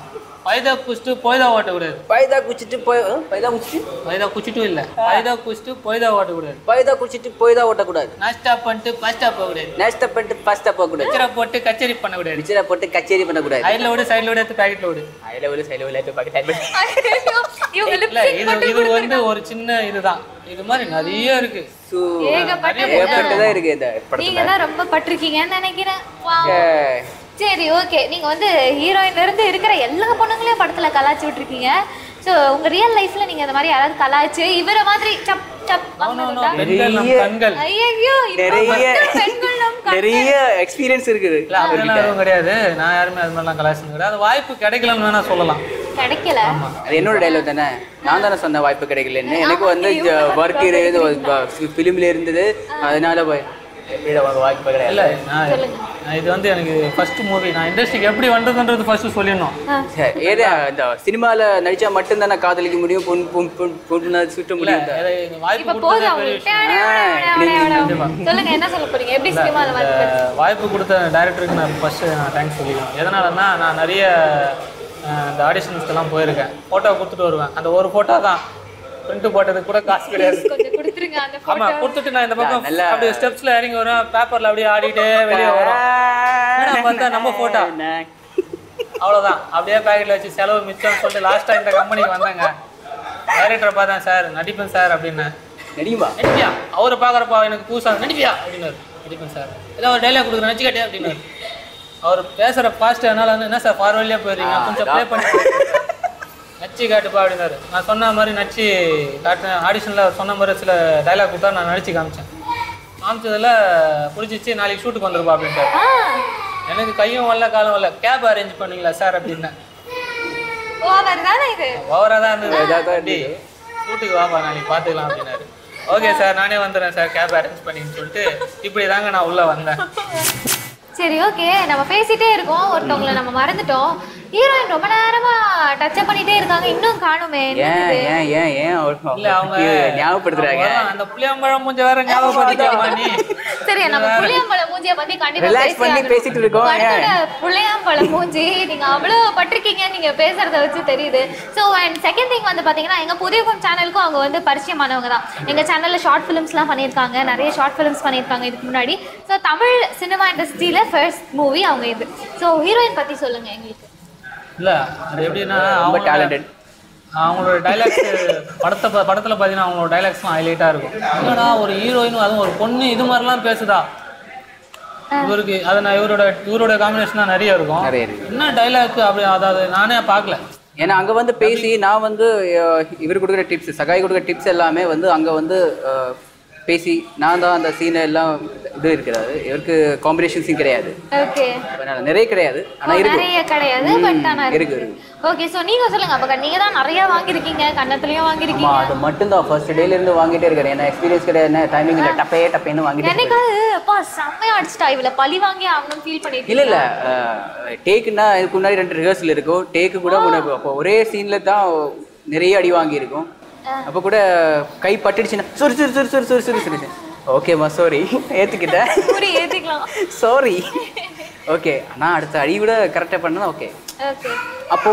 பைதா குச்சிட்டு பொய்தா ஓட்டக்கூடாது பைதா குச்சிட்டு போய் அஹ், பைதா குச்சிட்டு பைதா குச்சிட்டும் இல்லை பைதா குச்சிட்டு பொய்தா ஓட்டக்கூடாது பைதா குச்சிட்டு போய் தான் ஓட்டக்கூடாது நாஸ்டா பண்ணிட்டு ஃபஸ்ட்டாக போகக்கூடாது நேஷ்ட பண்ணிட்டு ஃபர்ஸ்டா போகக்கூடாது கச்சரா போட்டு கச்சேரி பண்ணக்கூடாது பிக்சரை போட்டு கச்சேரி பண்ணக்கூடாது சைடில் விடு சைடில் விடு எடுத்து பேக்கெட்டில் விடு அதில் உள்ள சைடில் உள்ள பாக்கெட் ஐயோ, இவங்க இல்ல lipstick இது மட்டும் இது வந்து ஒரு சின்ன இதுதான் இது மாதிரி நிறைய இருக்கு ஸோ ஏகப்பட்ட ஏற்பட்டு தான் இருக்கு இந்த நீங்க படத்துல தான் ரொம்ப பட்டிருக்கீங்கன்னு நினைக்கிறேன் Wow. ஏய். சரி ஓகே நீங்க வந்து ஹீரோயின்ல இருந்து இருக்கிற எல்லா பொண்ணுங்களையும் படத்துல கலாய்ச்சி விட்டுருக்கீங்க ஸோ உங்க ரியல் லைஃப்ல நீங்க இந்த மாதிரி யாராவது கலாய்ச்சு இவரை மாதிரி சப் சப் No, no, no. வாங்கினதுண்டா? பெண்கள் நம் நிறைய- கண்கள் ஐயையோ இப்ப நிறைய மட்டும் பெண்கள் நம் கண்கள். நிறைய எக்ஸ்பீரியன்ஸ் இருக்குது இல்ல அப்படிலாம் எதுவும் கிடையாது நான் யாருமே அது மாதிரிலாம் கலாய்ச்சது கிடையாது வாய்ப்பு கிடைக்கலன்னு வேணா சொல்லலாம் கிடைக்கல அது என்னோட டைலாக் தானே நான் தானே சொன்ன வாய்ப்பு கிடைக்கலன்னு எனக்கு வந்து ஒர்க் இருந்தது ஃபிலிம்ல இருந்தது அதனால போய் எப்படிடா உனக்கு வாய்ப்பு இல்ல கிடையாது நான் நான் இது வந்து எனக்கு ஃபர்ஸ்ட் மூவி நான் இண்டஸ்ட்ரிக்கு எப்படி வந்ததுன்றது ஃபர்ஸ்ட் சொல்லிடணும் சரி, ஏது இந்த சினிமால நடிச்சா மட்டும்தானே காதலிக்க முடியும் பொன் பொன் பொன் பொண்ணு சுட்ட இல்ல முடியும் இது இந்த வாய்ப்பு இப்ப கொடுத்ததே போதும் பெரிய அவங்களுக்கு விஷயம் சொல்லுங்க என்ன சொல்ல போறீங்க எப்படி சினிமால வந்து இந்த வாய்ப்பு கொடுத்த டைரக்டருக்கு நான் ஃபர்ஸ்ட் நான் தேங்க்ஸ் சொல்லிக்கிறேன் எதனாலன்னா நான் நிறைய அஹ், இந்த ஆடிஷன்ஸ்க்கெல்லாம் போயிருக்கேன் ஃபோட்டோ கொடுத்துட்டு வருவேன் அந்த ஒரு ஃபோட்டோ தான் பிரிண்ட் போட்டதுக்கு கூட காசு கிடையாது கொஞ்சம் கொடுத்துருங்க அந்த ஆமா கொடுத்துட்டு நான் இந்த பக்கம் நல்லா- அப்படியே ஸ்டெப்ஸ்ல இறங்கி வருவேன் பேப்பர்ல அப்படியே ஆடிட்டே வெளியே வரும் என்னடா பார்த்தா நம்ம போட்டோ அவ்வளவுதான் அப்படியே பேக்கெட்ல வச்சு செலவு மிச்சம்னு சொல்லிட்டு லாஸ்டா இந்த கம்பெனிக்கு வந்தாங்க டைரக்டரை பார்த்தேன் சார் நடிப்பேன் சார் அப்படின்னு நடிக்குமா நடிப்பியா அவரை பார்க்குறப்பா எனக்கு புதுசா நடிப்பியா அப்படின்னாரு நடிப்பேன் சார் ஏதோ ஒரு டைலாக் கொடுக்குறேன் நடிச்சுக்காட்டே அப்படின்னாரு அவர் பேசுற ஃபாஸ்ட் என்னால வந்து என்ன சார் ஃபார்வர்ட்லேயே போயிருக்கீங்க கொஞ்சம் ப்ளே பண்ணி நச்சு காட்டுப்பா அப்படின்னாரு நான் சொன்ன மாதிரி நச்சு காட்டினேன் ஆடிஷனில் சொன்ன மாதிரி சில டைலாக் கொடுத்தா நான் நடிச்சு காமிச்சேன் காமிச்சதில் பிடிச்சிச்சு நாளைக்கு ஷூட்டுக்கு வந்துருப்பா அப்படின்ட்டாரு ஆ, எனக்கு கையும் வரல காலும் வரல கேப் அரேஞ்ச் பண்ணீங்களா சார் அப்படின்னேன் over தானே இது ஓவராக தான் இருந்தது அப்படி ஷூட்டுக்கு வாப்பா நாளைக்கு பார்த்துக்கலாம் அப்படின்னாரு ஓகே சார் நானே வந்துடுறேன் சார் கேப் அரேஞ்ச் பண்ணின்னு சொல்லிட்டு இப்படி தாங்க நான் உள்ளே வந்தேன் சரி ஓகே நம்ம பேசிட்டே இருக்கோம் ஒருத்தவங்கள நம்ம மறந்துட்டோம் ஹீரோயின் ரொம்ப நேரமா டச் பண்ணிட்டே இருக்காங்க இன்னும் காணுமே ஏன் என்னது? ஏன் ஏன் ஏன் அவங்க இல்ல அவங்க ஞாபகப்படுத்துறாங்க அவங்க அந்த புளியம்பழம் மூஞ்ச வேற ஞாபகப்படுத்திக்காமா நீ சரி நம்ம புளியம்பழ மூஞ்சிய பத்தி கண்டிப்பா Relax பேசி பண்ணி ஆகணும். பேசிட்டு இருக்கோம், படத்தோட புளியம்பழ மூஞ்சி நீங்க அவ்வளவு பட்டிருக்கீங்க நீங்க பேசுறத வச்சு தெரியுது ஸோ அண்ட் செகண்ட் திங் வந்து பாத்தீங்கன்னா எங்க புதியகம் சேனலுக்கும் அவங்க வந்து பரிச்சயமானவங்க தான் எங்க சேனல்ல ஷார்ட் ஃபிலிம்ஸ்லாம் பண்ணியிருக்காங்க நிறைய ஷார்ட் ஃபிலிம்ஸ் பண்ணியிருக்காங்க இதுக்கு முன்னாடி ஸோ தமிழ் சினிமா இண்டஸ்ட்ரியில ஃபர்ஸ்ட் மூவி அவங்க இது ஸோ ஹீரோயின் பத்தி சொல்லுங்க எங்களுக்கு இல்ல அது எப்படின்னா ரொம்ப அவங்க டேலண்டட் அவங்களோட டைலாக்ஸ் படத்தை ப- படத்துல பார்த்தீங்கன்னா அவங்களோட டைலாக்ஸ்லாம் ஹைலைட்டாக இருக்கும் என்னடா ஒரு ஹீரோயின் அதுவும் ஒரு பொண்ணு இது மாதிரிலாம் பேசுதா இவருக்கு அது நான் இவரோட இவரோட காம்பினேஷன் தான் நிறைய இருக்கும் நிறைய இருக்கு. என்ன டைலாக் அப்படி அதாவது நானே பார்க்கல ஏன்னா அங்க வந்து பேசி நான் வந்து அஹ், இவர் கொடுக்குற டிப்ஸ் சகாய் கொடுக்குற டிப்ஸ் எல்லாமே வந்து அங்க வந்து அஹ், பேசி நான் தான் அந்த சீனை எல்லாம் இது இருக்கிறாரு இவருக்கு காம்பினேஷன் சீன் கிடையாது ஓகே அதனால நிறைய கிடையாது ஆனா இருக்கு நிறைய கிடையாது பட் ஆனா இருக்கு, ஓகே ஸோ நீங்க சொல்லுங்க அப்ப நீங்க தான் நிறைய வாங்கியிருக்கீங்க கன்னத்துலயும் ஆமா வாங்கியிருக்கீங்க அது மட்டும்தான் ஃபர்ஸ்ட் டேல இருந்து வாங்கிட்டே இருக்காரு ஏன்னா எக்ஸ்பீரியன்ஸ் கிடையாது என்ன டைமிங் இல்லை டப்பே டப்பேன்னு வாங்கிட்டே இருக்காரு. என்னைக்காவது அப்பா செம்மையா அடிச்சிட்டா இவள பழி வாங்கி ஆகணும் ஃபீல் பண்ணிட்டு இல்ல இல்ல டேக்குன்னா இதுக்கு முன்னாடி ரெண்டு ரிஹர்சல் இருக்கும் டேக்கு கூட முன்னாடி அப்போ ஒரே சீன்ல தான் நிறைய அடி வாங்கியிருக்கும் அப்போ கூட கை பட்டுடுச்சுன்னா சுரு சுரு சுரு சுரு சுரு சுரு சுரு ஓகேம்மா சாரி ஏத்துக்கிட்டேன் கூறி ஏத்திக்கலாம் சாரி ஓகே நான் அடுத்த அடி கூட கரெக்டாக பண்ணா ஓகே ஓகே அப்போ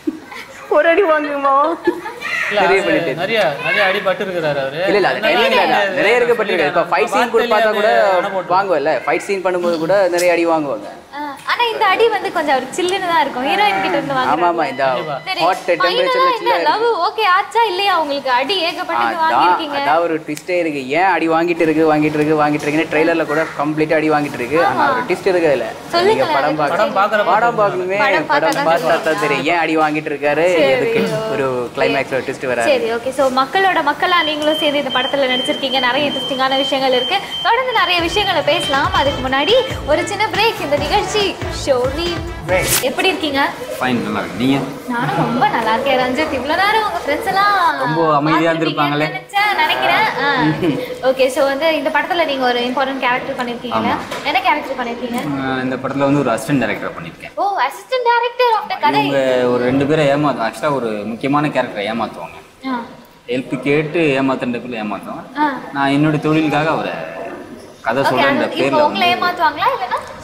ஒரு அடி வாங்குமா இல்ல நிறைய அது பண்ணிட்டு நிறைய நிறைய அடிபட்டு இருக்கிறாரு அவரு இல்ல இல்ல அது டைமிங் இல்ல நிறைய இருக்க பட்டிருக்கு இப்போ ஃபைட் சீன் கூட பார்த்தா கூட வாங்குவல்ல ஃபைட் சீன் பண்ணும்போது கூட நிறைய அடி வாங்குவாங்க ஆனா இந்த அடி வந்து கொஞ்சம் அவர் சில்லுன்னு தான் இருக்கும் ஹீரோயின் கிட்ட இருந்து ஆமா வாங்குறாங்க ஆமா இந்த சரி ஹாட் ஃபைனலா டெம்பரேச்சர்ல என்ன லவ் ஓகே ஆச்சா இல்லையா உங்களுக்கு அடி ஏகப்பட்டது அதான் வாங்கியிருக்கீங்க அதான் ஒரு ட்விஸ்டே இருக்கு ஏன் அடி வாங்கிட்டு இருக்கு வாங்கிட்டு இருக்கு வாங்கிட்டு இருக்குன்னு ட்ரெய்லர்ல கூட கம்ப்ளீட்டா அடி வாங்கிட்டு இருக்கு ஆனா ஒரு ட்விஸ்ட் இருக்கு அதுல நீங்க படம் படம் பார்க்க பார்க்கற படம் பார்க்கணுமே படம் பார்த்தா படம் பார்த்தா தான் தெரியும் ஏன் அடி வாங்கிட்டு இருக்காரு எதுக்கு ஒரு கிளைமேக்ஸ்ல ட்விஸ்ட் வராது சரி ஓகே ஸோ மக்களோட மக்களா நீங்களும் சேர்ந்து இந்த படத்துல நடிச்சிருக்கீங்க நிறைய இன்ட்ரெஸ்டிங்கான விஷயங்கள் இருக்கு தொடர்ந்து நிறைய விஷயங்களை பேசலாம் அதுக்கு முன்னாடி ஒரு சின்ன பிரேக் இந்த நிகழ்ச்சி ஷோரி எப்படி இருக்கீங்க ஃபைன் நல்லா இருக்கு நீங்க நானும் ரொம்ப நல்லா இருக்கேன் ரஞ்சித் இவ்வளோ நேரம் உங்க ஃப்ரெண்ட்ஸ் எல்லாம் ரொம்ப அமைதியா இருந்திருப்பாங்களே. பார்த்திருப்பீங்கன்னு நினைச்சேன் நினைக்கிறேன் ஓகே ஸோ வந்து இந்த படத்துல நீங்க ஒரு இம்பார்ட்டன்ட் கேரக்டர் பண்ணிருக்கீங்க என்ன கேரக்டர் பண்ணிருக்கீங்க அஹ் இந்த படத்துல வந்து ஒரு அசிஸ்டன்ட் டைரக்டர் பண்ணியிருக்கேன் oh assistant director of the கதை இவங்க ஒரு ரெண்டு பேரை ஏமாத்தும் ஆக்சுவலாக ஒரு முக்கியமான கேரக்டரை ஏமாத்துவாங்க ஆ ஹெல்ப் கேட்டு ஏமாத்துறதுக்குள்ள ஏமாத்துவாங்க ஆ நான் என்னுடைய தொழிலுக்காக அவரை கதை ஓகே சொல்ற இந்த இவங்க பேர்ல உங்களை வந்து ஏமாத்துவாங்களா இல்லைன்னா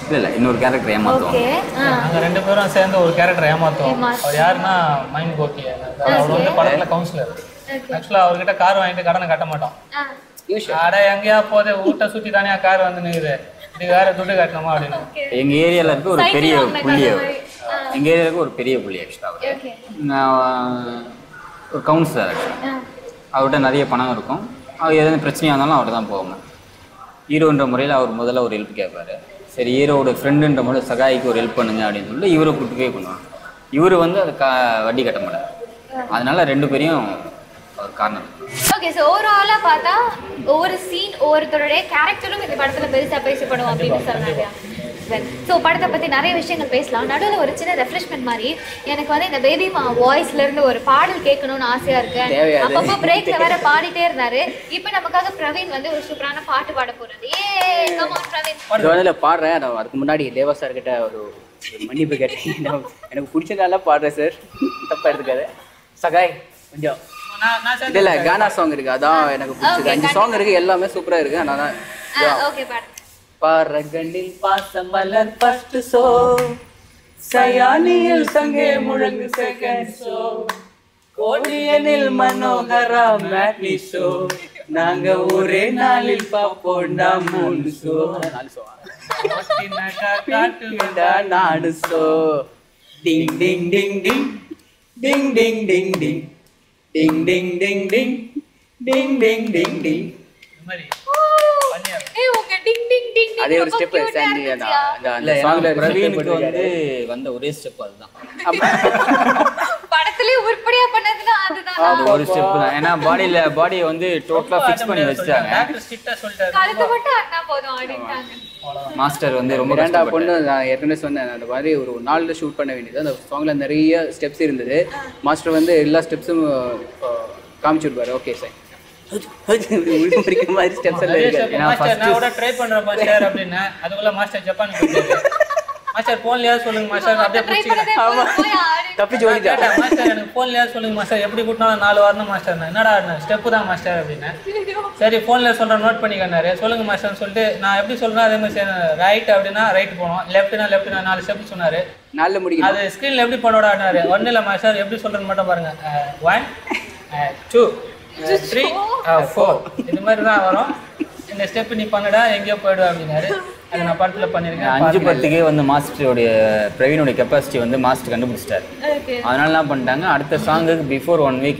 இல்லை இல்லை இன்னொரு கேரக்டர் ஏமாத்துவோம் ஓகே ஆ நாங்க ரெண்டு பேரும் சேர்ந்து ஒரு கேரக்டர் ஏமாத்தோம் ஏமாத்து. அவர் யாருன்னா மைண்ட் கோகி அவர் வந்து படத்துல கவுன்சிலர் ஆக்சுவலா அவர்கிட்ட கார் வாங்கிட்டு கடனை கட்ட மாட்டோம் ஆ அட எங்கேயா போதே வீட்டை சுத்தி தானே கார் வந்து நிக்குது இது வேற துட்டு கட்டணுமா அப்படின்னு எங்க ஏரியால இருக்க ஒரு Cycle பெரிய வாங்கின புள்ளி கதை அவர் மாதிரி. ஆ. எங்க ஏரியால இருக்க ஒரு பெரிய புள்ளி ஆக்சுவலா அவர் ஓகே நான் ஒரு கவுன்சிலர் ஆக்சுவலா ஆ அவர்கிட்ட நிறைய பணம் இருக்கும் அவர் எதுவும் பிரச்சனையாக இருந்தாலும் அவர்கிட்ட தான் போவோம் ஹீரோன்ற முறையில் அவர் முதல்ல ஒரு ஹெல்ப் கேட்பாரு சரி ஹீரோவோட ஃப்ரெண்டுன்ற முறையில் சகாய்க்கு ஒரு ஹெல்ப் பண்ணுங்க அப்படின்னு சொல்லிட்டு இவரை கூட்டு போய் பண்ணுவாங்க இவர் வந்து அது கா வட்டி கட்ட மாட்டார் அதனால ரெண்டு பேரையும் அவர் காரணம் ஓகே ஸோ ஓவராலாக பார்த்தா ஒவ்வொரு சீன் ஒவ்வொருத்தருடைய கேரக்டரும் இந்த படத்தில் பெருசாக பேசப்படும் அப்படின்னு சொன்னாங்க ஸோ படத்தை பற்றி நிறைய விஷயங்கள் பேசலாம் நடுவில் ஒரு சின்ன ரெஃப்ரெஷ்மெண்ட் மாதிரி எனக்கு வந்து இந்த பேபி மா வாய்ஸ்ல இருந்து ஒரு பாடல் கேட்கணும்னு ஆசையா இருக்கு தேவையாது. அப்பப்போ பிரேக்ல வேற பாடிட்டே இருந்தாரு இப்போ நமக்காக பிரவீன் வந்து ஒரு சூப்பரான பாட்டு பாட போறது ஏ கமான் பிரவீன் இது வந்து நான் பாடுறேன் நான் அதுக்கு முன்னாடி தேவா சார் கிட்ட ஒரு ஒரு மன்னிப்பு கேட்டேன் நான் எனக்கு பிடிச்சதால பாடுறேன் சார் தப்பா எடுத்துக்காது சகாய் கொஞ்சம் நான் நான் இல்ல இல்ல கானா சாங் இருக்கு அதான் எனக்கு பிடிச்சது அஞ்சு சாங் இருக்கு எல்லாமே சூப்பரா இருக்கு ஆனால் தான் ஓகே பாடு பாரகண்ணில் பாசம் மலர் ஃபர்ஸ்ட் ஷோ சயானியில் சங்கே முழங்கு செகண்ட் ஷோ கோடியனில் மனோகரா மேட்னி ஷோ நாங்க ஒரே நாளில் பாப்போண்டா மூணு ஷோ நாலு ஷோ ஒட்டினாக்கா காட்டு வேண்டா நாடு ஷோ டிங் டிங் டிங் டிங் டிங் டிங் டிங் டிங் டிங் டிங் டிங் டிங் டிங் டிங் டிங் டிங் இந்த மாதிரி பண்ணியா ஏய் உங்க டிங் டிங் டிங் டிங் அதே ஒரு ரொம்ப ஸ்டெப் cute ஆ சாண்டி இருந்துச்சுயா. அந்த இல்லை சாங்ல பிரவீனுக்கு வந்து வந்த ஒரே ஸ்டெப் அதுதான் படத்துலயே உருப்படியா பண்ணதுன்னா அதுதான் அது ஒரு ஸ்டெப் தான் ஏன்னா பாடியில பாடியை வந்து டோட்டலாக ஃபிக்ஸ் பண்ணி வச்சுட்டாங்க டாக்டர் ஸ்ட்ரிக்டா சொல்லிட்டாரு கழுத்து மட்டும் அண்ணா போதும் அப்படின்ட்டாங்க மாஸ்டர் வந்து ரொம்ப ரெண்டா கஷ்டப்பட்டு பொண்ணு நான் ஏற்கனவே சொன்னேன் அந்த மாதிரி ஒரு நாளில் ஷூட் பண்ண வேண்டியது அந்த சாங்ல நிறைய ஸ்டெப்ஸ் இருந்தது மாஸ்டர் வந்து எல்லா ஸ்டெப்ஸும் காமிச்சுடுவாரு ஓகே சார் முடிக்கிற மாதிரி ஸ்டெப்ஸ் எல்லாம் இருக்காது மாஸ்டர் நான் கூட ட்ரை பண்றேன் மாஸ்டர் அப்படின்னா அதுக்குள்ள மாஸ்டர் ஜப்பான் போயிட்டாரு மாஸ்டர் போன்லயா சொல்லுங்க மாஸ்டர் அப்படியே ட்ரை பிடிச்சிக்கிறேன் பண்ணதே போதும் போய் ஆடி தப்பிச்சு ஓடிட்டா கேட்டேன் மாஸ்டர் எனக்கு போன்லயா சொல்லுங்க மாஸ்டர் எப்படி கூட்டினாலும் நாலு வரணும் மாஸ்டர் நான் என்னடா ஸ்டெப்பு தான் மாஸ்டர் அப்படின்னு சரி போன்ல சொல்றேன் நோட் பண்ணிக்கன்னாரு சொல்லுங்க மாஸ்டர்னு சொல்லிட்டு நான் எப்படி சொல்றேன் அதே மாதிரி ரைட் அப்படின்னா ரைட் போனோம் லெஃப்ட்னா லெஃப்ட்னா நாலு ஸ்டெப் சொன்னாரு நாளில் முடிக்கணும் அது ஸ்க்ரீன்ல எப்படி பண்ணோடாரு ஒன்றும் இல்லை மாஸ்டர் எப்படி சொல்றேன்னு மட்டும் பாருங்க ஒன் டூ த்ரீ ஃபோர் இது மாதிரி தான் வரும் இந்த ஸ்டெப் நீ பண்ணுடா எங்கேயோ போயிடுவா அப்படின்னாரு அதை நான் படத்துல பண்ணியிருக்கேன் அஞ்சு பத்துக்கே வந்து மாஸ்டருடைய பிரவீனுடைய கெப்பாசிட்டி வந்து மாஸ்டர் கண்டுபிடிச்சிட்டாரு ஓகே அதனால என்ன பண்ணிட்டாங்க அடுத்த சாங்குக்கு before one week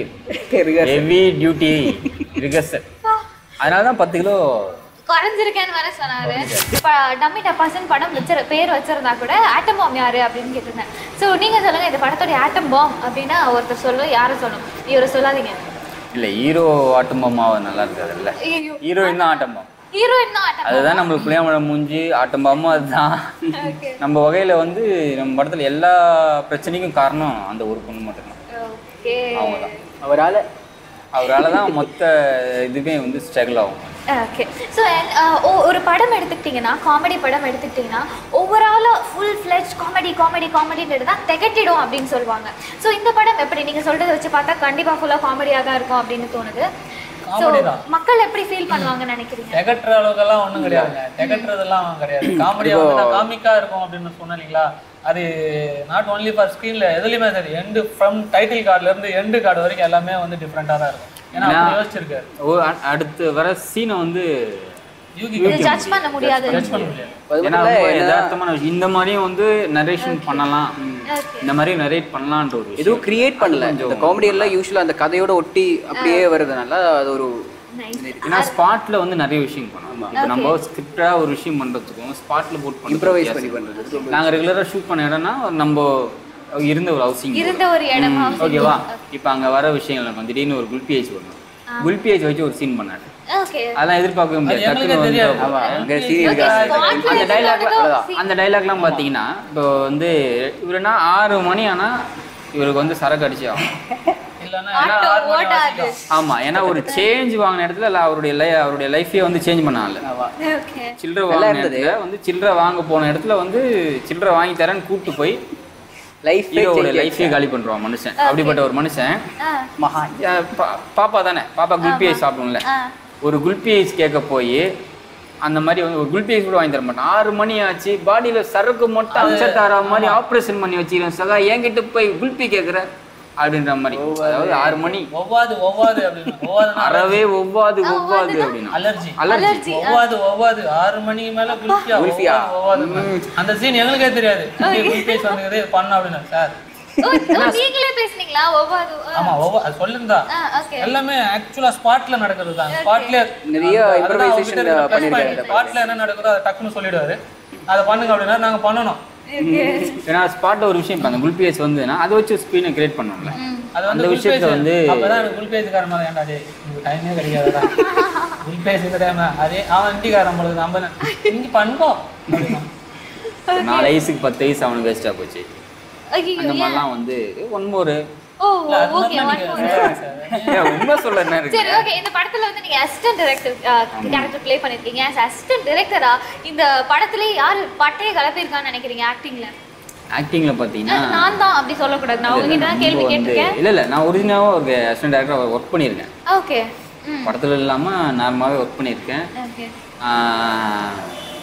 heavy duty rehearsal அதனால தான் பத்து கிலோ குறைஞ்சிருக்கேன்னு வேற சொன்னாரு இப்ப டம்மி டப்பாசன் படம் வச்சிரு பேர் வச்சிருந்தா கூட ஆட்டம் பாம் யாரு அப்படின்னு கேட்டிருந்தேன் ஸோ நீங்க சொல்லுங்க இந்த படத்தோட ஆட்டம் பாம் அப்படின்னா ஒருத்தர் சொல்லும் யாரும் சொல்லணும் இவரை சொல்லாதீங்க இல்லை ஹீரோ ஆட்டம்பம்மாவை நல்லா இருக்காதுல்ல ஐயோ ஹீரோயின் தான் ஆட்டம்பம் ஹீரோயின் தான் ஆட்டம் அதுதான் நம்மளுக்கு புளியாமழம் மூஞ்சி ஆட்டம்பாமும் அதுதான் ஓகே நம்ம வகையில் வந்து நம்ம படத்தில் எல்லா பிரச்சனைக்கும் காரணம் அந்த ஒரு பொண்ணு மட்டும்தான் ஓகே அவங்க தான் அவரால் அவரால் தான் மொத்த இதுவே வந்து ஸ்ட்ரகிள் ஆகும் ஓகே ஸோ ஒரு படம் எடுத்துக்கிட்டிங்கன்னா காமெடி படம் எடுத்துக்கிட்டிங்கன்னா ஓவராலாக ஃபுல் ஃப்ளெஜ் காமெடி காமெடி காமெடின்றது தான் திகட்டிடும் அப்படின்னு சொல்லுவாங்க ஸோ இந்த படம் எப்படி நீங்கள் சொல்கிறத வச்சு பார்த்தா கண்டிப்பாக ஃபுல்லாக காமெடியாக தான் இருக்கும் அப்படின்னு தோணுது ஸோ Comedy தான். மக்கள் எப்படி ஃபீல் பண்ணுவாங்கன்னு நினைக்கிறீங்க திகட்டுற அளவுக்கெல்லாம் ஒன்றும் கிடையாதுங்க திகட்டுறதெல்லாம் கிடையாது காமெடியாக வந்து நான் காமிக்கா இருக்கும் அப்படின்னு சொன்னேன் இல்லைங்களா அது நாட் ஒன்லி ஃபார் ஸ்க்ரீனில் எதுலையுமே சரி எண்டு ஃப்ரம் டைட்டில் கார்டுலேருந்து எண்டு கார்டு வரைக்கும் எல்லாமே வந்து டிஃப்ரெண்ட்டாக தான் இருக்கும் ஏன்னா அப்படி யோசிச்சிருக்காரு ஒரு அ- அடுத்து வர சீனை வந்து யூகி இது ஜட்ஜ் பண்ண முடியாது ஜட்ஜ் பண்ண முடியாது ஏன்னா ரொம்ப யதார்த்தமான விஷயம். இந்த மாதிரியும் வந்து நரேஷன் பண்ணலாம் ஓகே இந்த மாதிரி நரேட் பண்ணலான்ற ஒரு விஷயம் எதுவும் கிரியேட் பண்ணல இந்த காமெடி எல்லாம் யூஸ்வலாக அந்த கதையோட ஒட்டி அப்படியே வருதுனால அது ஒரு நைஸ் ஏன்னா ஸ்பாட்ல வந்து நிறைய விஷயம் பண்ணலாம் இப்போ நம்ம ஸ்கிரிப்டா ஒரு விஷயம் பண்றதுக்கும் ஸ்பாட்ல போட் இம்ப்ரவைஸ் பண்ணுறது பண்ணி பண்ணுறது நாங்க ரெகுலரா ஷூட் பண்ண இடம்னா நம்ம இருந்த ஒரு ஹவுசிங் இருந்த ஒரு இடம் ஓகேவா இப்போ அங்க வர விஷயங்கள் இருக்கும் திடீர்னு ஒரு குல்பி ஏஜ் வரணும் குல்பி ஏஜ் வச்சு ஒரு சீன் பண்ணாரு ஓகே அதெல்லாம் எதிர்பார்க்கவே முடியாது எங்களுக்கே டக்குனு வந்து தெரியாது. ஆமா அங்கே சீரியல் அந்த டைலாக்லாம் அந்த டைலாக்லாம் பார்த்தீங்கன்னா இப்போ வந்து இவருனா ஆறு மணி ஆனா இவருக்கு வந்து சரக்கு அடிச்சு ஆகும் இல்லைன்னா ஆட்டோ ஓடாது ஆமா ஏன்னா ஒரு சேஞ்ச் வாங்கின இடத்துல இல்ல அவருடைய லை அவருடைய லைஃபே வந்து சேஞ்ச் பண்ணால ஓகே சில்லறை வாங்கின இடத்துல வந்து சில்லறை வாங்க போன இடத்துல வந்து சில்லறை வாங்கி தரேன்னு கூப்பிட்டு போய் லைஃப் ஹீரோவோட லைஃபே காலி பண்றான் மனுஷன் அப்படிப்பட்ட ஒரு மனுஷன் ஆ மகா அஹ் பா- பாப்பா தானே பாப்பா குல்பி ஐஸ் சாப்பிடும்ல ஆ ஒரு குல்பி ஐஸ் கேட்க போய் அந்த மாதிரி வந்து ஒரு குல்பி ஐஸ் கூட வாங்கி தர மாட்டான் ஆறு மணி ஆச்சு பாடியில சரக்கு மட்டும் அம்சம் தர மாதிரி ஆப்ரேஷன் பண்ணி வச்சிருக்கேன் சகா என்கிட்ட போய் குல்பி கேட்குற அப்படின்ற மாதிரி அதாவது ஆறு மணி ஒவ்வாது ஒவ்வாது அப்படின்னு ஒவ்வாதுன்னா அறவே ஒவ்வாது ஒவ்வாது அப்படின்னா அலர்ஜி அலர்ஜி ஒவ்வாது ஒவ்வாது ஆறு மணிக்கு மேல குல்ஃபியா குல்ஃபியா? ஒவ்வாது ஒவ்வாது அந்த சீன் எங்களுக்கே தெரியாது குல்ஃபேஸ் வந்து பண்ண அப்படின்னு சார் ஓ, ஓ, நீங்களே பேசுனீங்களா ஒவ்வாது ஆமா ஒவ்வொரு அது சொல்லிருந்தா ஓகே எல்லாமே ஆக்சுவலா ஸ்பாட்ல நடக்கிறது தான் ஸ்பாட்ல நிறைய improvisation பண்ணிருக்காரு. ஸ்பாட்ல என்ன நடக்குதோ அதை டக்குன்னு சொல்லிடுவாரு அதை பண்ணுங்க அப்படின்னா நாங்க பண்ணணும் ஏன்னா ஸ்பாட்ல ஒரு விஷயம் இப்போ அந்த குல்பி ஐஸ் வந்துன்னா அதை வச்சு ஸ்க்ரீனை கிரியேட் பண்ணோம்ல அது வந்து அந்த விஷயத்துல குல்பேஸ் வந்து அப்பதான் எனக்கு குல்பேஸ்காரன் மேல ஏன்டா டேய் உங்களுக்கு டைமே கிடைக்காதடா குல்பேஸ் இந்த டைம் அதே அவன் இண்டிகாரன் பொழுது நம்ம இங்க பண்ணோம் அப்படின்னா நாலு ஐஸுக்கு பத்து ஐஸ் அவனுக்கு வேஸ்டா போச்சு ஐயோ அந்த மாதிரிலாம் வந்து ஒன் மோர் ஓ இல்ல, அது ஓகே மாதிரி ஒன் நீங்க மோர் சார். உண்மை சொல்ல என்ன இருக்கு சரி ஓகே இந்த படத்துல வந்து நீங்க அசிஸ்டன்ட் டைரக்டர் கேரக்டர் ப்ளே பண்ணிருக்கீங்க அசிஸ்டன்ட் டைரக்டரா இந்த படத்துல யாரு பட்டையை கலப்பிருக்கான்னு நினைக்கிறீங்க ஆக்டிங்ல ஆக்டிங்ல பாத்தீங்கன்னா நான் தான் அப்படி சொல்லக்கூடாது நான் உங்ககிட்ட தான் கேள்வி ரொம்ப வந்து கேட்டிருக்கேன் இல்ல இல்ல நான் ஒரிஜினலாக ஒரு அசிஸ்டன்ட் டேரக்டர் ஒர்க் பண்ணியிருக்கேன் ஓகே ம் படத்துல இல்லாம நார்மலாவே ஒர்க் பண்ணியிருக்கேன் ஓகே ஆஹ்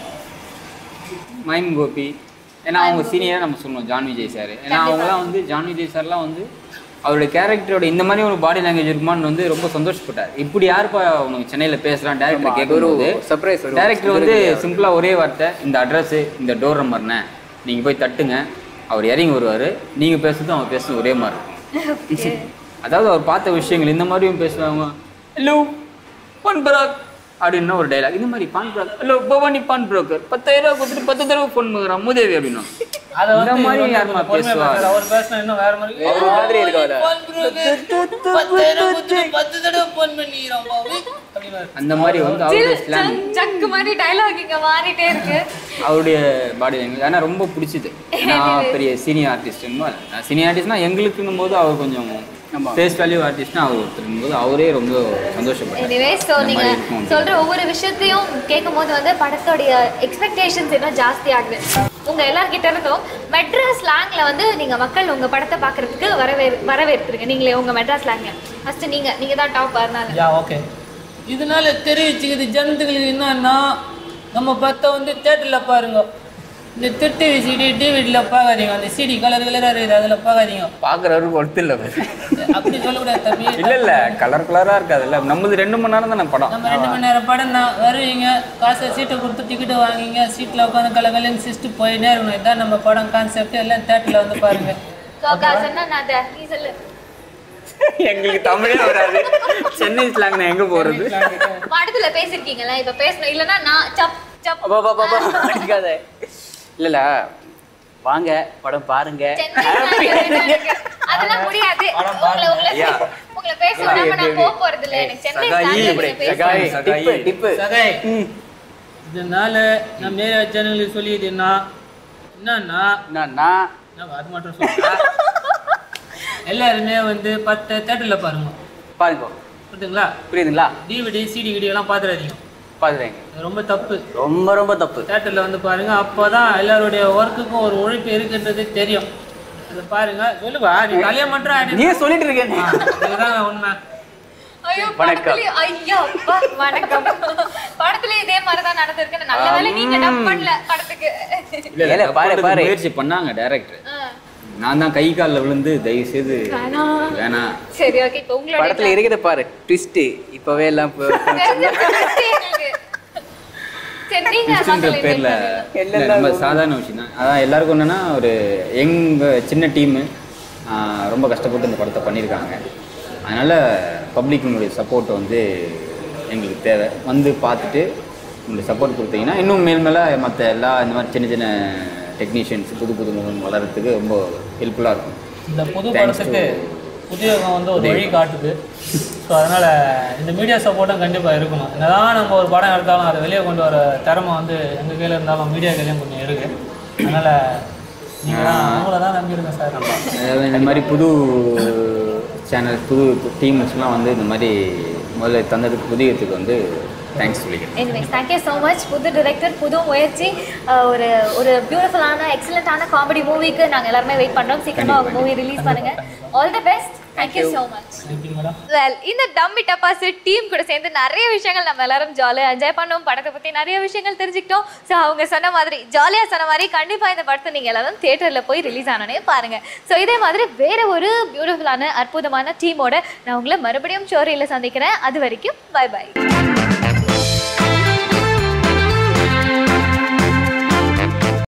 மைம் கோபி ஏன்னா அவங்க சீனியராக நம்ம சொல்லணும் ஜான் விஜய் சார் ஏன்னா அவங்களாம் வந்து ஜான் விஜய் சார்லாம் வந்து அவருடைய கேரக்டரோட இந்த மாதிரி ஒரு பாடி லாங்குவேஜ் இருக்குமான்னு வந்து ரொம்ப சந்தோஷப்பட்டார் இப்படி யாருப்பா உனக்கு சென்னையில் பேசுகிறான் டேரக்டர் அது ஒரு கேட்கும்போது surprise ஒரு டேரக்டர் வந்து சிம்பிளாக ஒரே வார்த்தை இந்த அட்ரஸ் இந்த டோர் நம்பர்னே நீங்கள் போய் தட்டுங்க அவர் இறங்கி வருவார் நீங்கள் பேசுறதும் அவர் பேசுறது ஒரே மாதிரி இருக்கும் அதாவது அவர் பார்த்த விஷயங்கள் இந்த மாதிரியும் பேசுவாங்க ஹலோ பான் பராக் அப்படின்னா ஒரு டைலாக் இந்த மாதிரி பான் பராக் ஹலோ பவானி பான் புரோக்கர் பத்தாயிரம் ரூபாய் கொடுத்துட்டு பத்து தடவை ஃபோன் பண்ணுறான் மூதேவி அப்படின்னா அதை இந்த வந்து மாதிரி இவங்க யாரும்மா பொறுமையா பேசுவா? பேசுறாரு. அவர் பேசினா இன்னும் வேற மாதிரி ஒரு மாதிரி இருக்காதா? பத்தாயிரம் கொடுத்துட்டு பத்து தடவை ஃபோன் பண்ணிக்கிறான் பாவி அப்படின்னாரு. அந்த மாதிரி வந்து அவருடைய ஸ்லாங் ஜக்கு மாதிரி டைலாக் இங்க மாறிட்டே இருக்கு அவருடைய பாடி லாங்குவேஜ் ஆனால் ரொம்ப பிடிச்சிது நான் பெரிய சீனியர் ஆர்டிஸ்ட்னு சீனியர் ஆர்டிஸ்ட்னா எங்களுக்குன்னும் போது அவர் கொஞ்சம் ஆமா. ஃபேஸ் வேல்யூ ஆர்டிஸ்ட்னா அவர் ஒருத்தருக்கும் போது அவரே ரொம்ப சந்தோஷப்பட்டார் எனிவே ஸோ இந்த நீங்க மாதிரி இருக்கும் சொல்ற ஒவ்வொரு விஷயத்தையும் கேட்கும் போது வந்து படத்தோடைய எக்ஸ்பெக்டேஷன்ஸ் இன்னும் ஜாஸ்தி ஆகுது உங்க எல்லார்கிட்ட இருந்தும் மெட்ராஸ் ஸ்லாங்ல வந்து நீங்க மக்கள் உங்க படத்தை பார்க்கறதுக்கு வரவே வரவேற்றுருங்க நீங்களே உங்க மெட்ராஸ் ஸ்லாங்ல ஃபர்ஸ்ட் நீங்க நீங்க தான் டாப் அதனால யா ஓகே இதனால தெரிவிச்சுக்குது ஜனத்துகளுக்கு என்னன்னா நம்ம பத்த வந்து தேட்டரில் பாருங்க இந்த திட்டு சிடி டிவிடியில் பார்க்காதீங்க அந்த சிடி கலர் கலராக இருக்குது அதில் பார்க்காதீங்க பார்க்குறவருக்கு ஒருத்தர் இல்லை அப்படி சொல்லக்கூடாது தம்பி இல்லை இல்லை கலர் கலராக இருக்காதுல்ல நம்மளது ரெண்டு மணி நேரம் தானே படம் நம்ம ரெண்டு மணி நேரம் படம் தான் வருவீங்க காசை சீட்டை கொடுத்து டிக்கெட்டு வாங்கிங்க சீட்டில் உட்காந்து கலகலன்னு சிஸ்ட்டு போயிட்டே இருக்கணும் இதுதான் நம்ம படம் கான்செப்ட் எல்லாம் தேட்டரில் வந்து பாருங்க சோகா சொன்னா நான் அதை நீ சொல்லு எங்களுக்கு தமிழே வராது சென்னை ஸ்லாங் நான் எங்கே போகிறது படத்துல பேசிருக்கீங்களா இப்ப பேசணும் இல்லைன்னா நான் சப் சப் அப்பா, அப்பா, அப்பா, அப்பா, அடிக்காத இல்ல வாங்க படம் பாருங்க அதெல்லாம் முடியாது படம் உங்களை உங்களை ஐயா. உங்களை பேச விடாம நான் போக போறது இல்லை எனக்கு சென்னை சகாயி, slang ல இப்படி, பேச சகாய், சகாய். டிப்பு, டிப்பு. சகை இதனால நம்ம ஏரியா சேனலுக்கு சொல்லிடுன்னா என்னன்னா நான் நான் நான் அது மட்டும் சொல்றேன் எல்லாருமே வந்து பத்து தேட்டரில் பாருங்க பாருங்க புரியுதுங்களா புரியுதுங்களா டிவிடி சிடி வீடியோலாம் பார்த்துறாதீங்க பாக்குறேங்க அது ரொம்ப தப்பு ரொம்ப ரொம்ப தப்பு தேட்டரில் வந்து பாருங்க அப்போதான் எல்லாருடைய ஒர்க்குக்கும் ஒரு உழைப்பு இருக்குன்றது தெரியும் அதை பாருங்க சொல்லுவா நீ கல்யாணம் பண்ற நீ சொல்லிட்டு இருக்கேன் இதுதான் உண்மை ஐயோ வணக்கம். படத்துலயும் ஐயோ அப்பா வணக்கம் படத்துல இதே மாதிரி தான் நடந்திருக்கு நல்ல வேளை நீங்க டப் பண்ணல படத்துக்கு இல்லை ஏலே, பாரு, பாரு. முயற்சி பண்ணாங்க டேரக்டர் ஆ, நான் தான் கை காலில் விழுந்து தயவு செய்து வேணாம். வேணாம் சரி ஓகே இப்போ உங்களோட படத்துல இருக்கிறத பாரு ட்விஸ்ட் இப்பவே எல்லாம் போ- தெரிஞ்சிருச்சு எங்களுக்கு. சரி நீங்க கிறிஸ்டின்ற மக்களை பேர்ல invite இல்ல, நம்ம சாதாரண விஷயம் தான் அதான் எல்லாருக்கும் என்னன்னா ஒரு எங்க சின்ன டீமு ரொம்ப கஷ்டப்பட்டு இந்த படத்தை பண்ணியிருக்காங்க அதனால பப்ளிக்கினுடைய சப்போர்ட் வந்து எங்களுக்கு தேவை வந்து பார்த்துட்டு உங்களுடைய சப்போர்ட் கொடுத்தீங்கன்னா இன்னும் மேல் மேலே மற்ற எல்லா இந்த மாதிரி சின்ன சின்ன டெக்னீஷியன்ஸ் புது புது முகம் வளர்கிறதுக்கு ரொம்ப ஹெல்ப்ஃபுல்லாக இருக்கும் இந்த புது Thanks படத்துக்கு புதியவங்க வந்து ஒரு வழி காட்டுது ஸோ அதனால் இந்த மீடியா சப்போர்ட்டும் கண்டிப்பாக இருக்கணும் என்னதான் நம்ம ஒரு படம் எடுத்தாலும் அதை வெளியே கொண்டு வர திறமை வந்து எங்கள் கையில் இருந்தாலும் மீடியா கையிலையும் கொஞ்சம் இருக்குது அதனால் நீங்கள் தான் அவங்கள தான் நம்பிடுங்க சார் அதாவது இந்த மாதிரி புது சேனல் புது டீம்ஸ்லாம் வந்து இந்த மாதிரி முதல்ல தந்ததுக்கு புதியத்துக்கு வந்து தேங்க்ஸ் சொல்லிக்கிறேன் எனிவேஸ் தேங்க்யூ ஸோ மச் புது டிரெக்டர் புது முயற்சி அஹ், ஒரு ஒரு பியூட்டிஃபுல்லான எக்ஸலண்ட்டான காமெடி மூவிக்கு நாங்கள் எல்லாருமே வெயிட் பண்ணுறோம் சீக்கிரமாக ஒரு மூவி ரிலீஸ் பண்ணுங்க all the best thank you so much thank you madam well இந்த டம்மி டப்பாஸ் டீம் கூட சேர்ந்து நிறைய விஷயங்கள் நம்ம எல்லாரும் ஜாலியாக என்ஜாய் பண்ணோம் படத்தை பற்றி நிறைய விஷயங்கள் தெரிஞ்சுக்கிட்டோம் ஸோ அவங்க சொன்ன மாதிரி ஜாலியாக சொன்ன மாதிரி கண்டிப்பாக இந்த படத்தை நீங்கள் எல்லாரும் தேட்டரில் போய் ரிலீஸ் ஆனோடனே பாருங்க ஸோ இதே மாதிரி வேற ஒரு பியூட்டிஃபுல்லான அற்புதமான டீமோட நான் உங்களை மறுபடியும் ஷோரியில் சந்திக்கிறேன் அது வரைக்கும் பை பை